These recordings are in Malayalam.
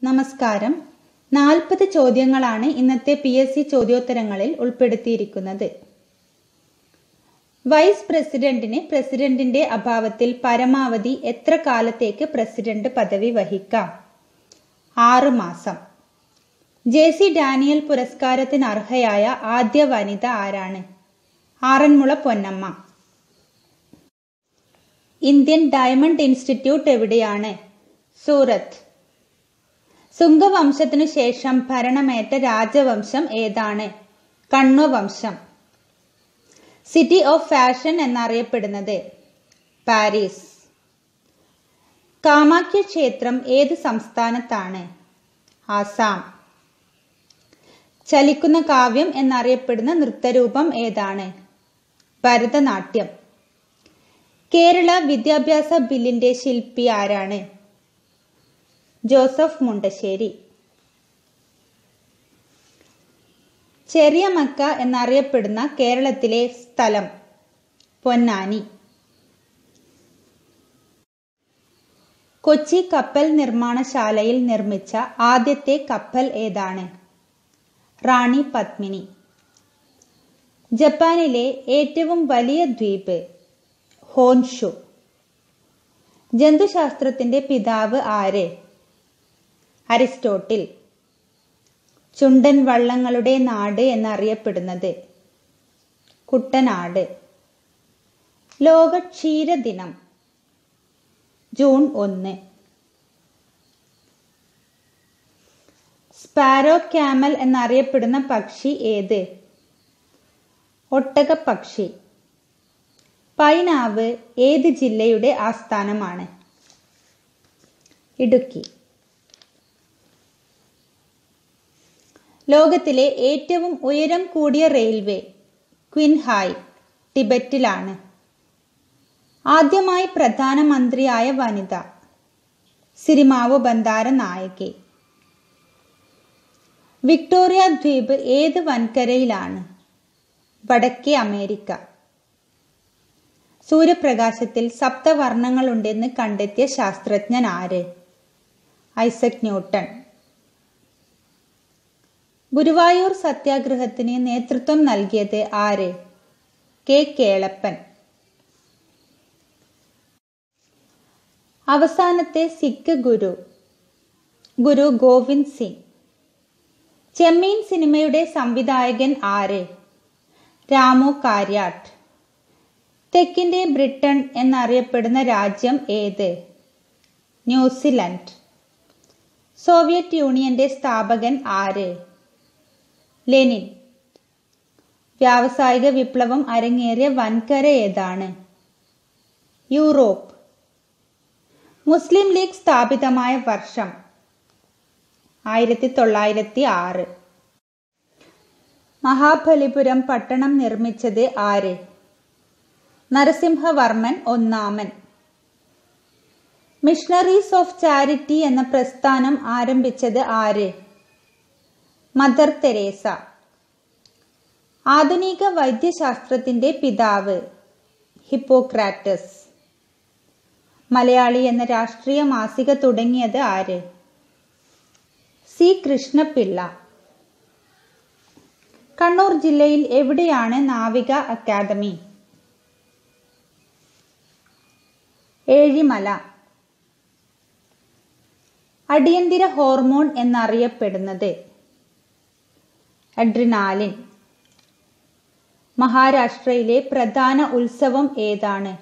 നമസ്കാരം നാൽപ്പത് ചോദ്യങ്ങളാണ് ഇന്നത്തെ പി എസ് സി ചോദ്യോത്തരങ്ങളിൽ ഉൾപ്പെടുത്തിയിരിക്കുന്നത് വൈസ് പ്രസിഡന്റിന് പ്രസിഡന്റിന്റെ അഭാവത്തിൽ പരമാവധി എത്ര കാലത്തേക്ക് പ്രസിഡന്റ് പദവി വഹിക്കാം ആറ് മാസം ജെ സി ഡാനിയൽ പുരസ്കാരത്തിന് അർഹയായ ആദ്യ വനിത ആരാണ് Aranmula Ponnamma Indian diamond institute എവിടെയാണ് സൂറത്ത് സുംഗവംശത്തിനു ശേഷം ഭരണമേറ്റ രാജവംശം ഏതാണ് കണ്വ വംശം സിറ്റി ഓഫ് ഫാഷൻ എന്നറിയപ്പെടുന്നത് പാരീസ് കാമാഖ്യ ക്ഷേത്രം ഏത് സംസ്ഥാനത്താണ് ആസാം ചലിക്കുന്ന കാവ്യം എന്നറിയപ്പെടുന്ന നൃത്തരൂപം ഏതാണ് ഭരതനാട്യം കേരള വിദ്യാഭ്യാസ ബില്ലിന്റെ ശില്പി ആരാണ് ജോസഫ് മുണ്ടശ്ശേരി ചെറിയ മക്ക എന്നറിയപ്പെടുന്ന കേരളത്തിലെ സ്ഥലം പൊന്നാനി കൊച്ചി കപ്പൽ നിർമ്മാണശാലയിൽ നിർമ്മിച്ച ആദ്യത്തെ കപ്പൽ ഏതാണ് റാണി പത്മിനി ജപ്പാനിലെ ഏറ്റവും വലിയ ദ്വീപ് ഹോൻഷു ജന്തുശാസ്ത്രത്തിന്റെ പിതാവ് ആര് അരിസ്റ്റോട്ടിൽ ചുണ്ടൻ വള്ളങ്ങളുടെ നാട് എന്നറിയപ്പെടുന്നത് കുട്ടനാട് ലോക ക്ഷീരദിനം ജൂൺ ഒന്ന് സ്പാരോ ക്യാമൽ എന്നറിയപ്പെടുന്ന പക്ഷി ഏത് ഒട്ടക പക്ഷി പൈനാവ് ഏത് ജില്ലയുടെ ആസ്ഥാനമാണ് ഇടുക്കി ലോകത്തിലെ ഏറ്റവും ഉയരം കൂടിയ റെയിൽവേ ക്വിൻഹായ് ടിബറ്റിലാണ് ആദ്യമായി പ്രധാനമന്ത്രിയായ വനിത സിരിമാവോ ബന്ദാര നായകി വിക്ടോറിയ ദ്വീപ് ഏത് വൻകരയിലാണ് വടക്കേ അമേരിക്ക സൂര്യപ്രകാശത്തിൽ സപ്തവർണ്ണങ്ങളുണ്ടെന്ന് കണ്ടെത്തിയ ശാസ്ത്രജ്ഞൻ ആര് ഐസക് ന്യൂട്ടൺ ഗുരുവായൂർ സത്യാഗ്രഹത്തിന് നേതൃത്വം നൽകിയത് ആര് കെ കേളപ്പൻ അവസാനത്തെ സിഖ് ഗുരു ഗുരു ഗോവിന്ദ് സിംഗ് ചെമ്മീൻ സിനിമയുടെ സംവിധായകൻ ആര് രാമു കാര്യാട്ട് തെക്കിന്റെ ബ്രിട്ടൻ എന്നറിയപ്പെടുന്ന രാജ്യം ഏത് ന്യൂസിലൻഡ് സോവിയറ്റ് യൂണിയന്റെ സ്ഥാപകൻ ആര് ലെനിൻ വ്യാവസായിക വിപ്ലവം അരങ്ങേറിയ വൻകര ഏതാണ് യൂറോപ്പ് മുസ്ലിം ലീഗ് സ്ഥാപിതമായ വർഷം ആയിരത്തി തൊള്ളായിരത്തി ആറ് മഹാബലിപുരം പട്ടണം നിർമ്മിച്ചത് ആര് നരസിംഹവർമ്മൻ ഒന്നാമൻ മിഷണറീസ് ഓഫ് ചാരിറ്റി എന്ന പ്രസ്ഥാനം ആരംഭിച്ചത് ആര് മദർ തെരേസ ആധുനിക വൈദ്യശാസ്ത്രത്തിന്റെ പിതാവ് ഹിപ്പോക്രാറ്റസ് മലയാളി എന്ന രാഷ്ട്രീയ മാസിക തുടങ്ങിയത് ആര് സി കൃഷ്ണപിള്ള കണ്ണൂർ ജില്ലയിൽ എവിടെയാണ് നാവിക അക്കാദമി ഏഴിമല അടിയന്തര ഹോർമോൺ എന്നറിയപ്പെടുന്നത് അഡ്രിനാലിൻ മഹാരാഷ്ട്രയിലെ പ്രധാന ഉത്സവം ഏതാണ്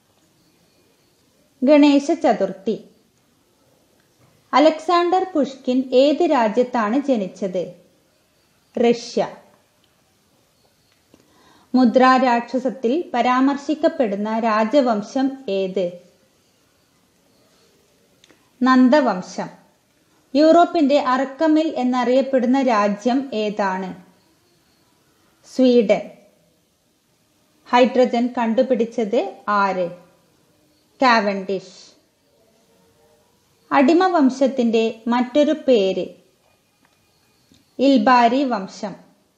ഗണേശ ചതുർത്ഥി അലക്സാണ്ടർ പുഷ്കിൻ ഏത് രാജ്യത്താണ് ജനിച്ചത് റഷ്യ മുദ്രാരാക്ഷസത്തിൽ പരാമർശിക്കപ്പെടുന്ന രാജവംശം ഏത് നന്ദവംശം യൂറോപ്പിന്റെ അർക്കമിൽ എന്നറിയപ്പെടുന്ന രാജ്യം ഏതാണ് സ്വീഡൻ ഹൈഡ്രജൻ കണ്ടുപിടിച്ചത് ആര് കാവൻഡിഷ് അടിമ വംശത്തിന്റെ മറ്റൊരു പേര് ഇൽബാരി വംശം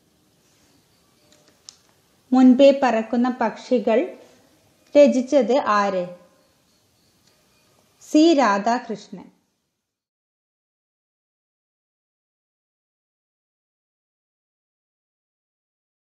മുൻപേ പറക്കുന്ന പക്ഷികൾ രചിച്ചത് ആര് സി രാധാകൃഷ്ണൻ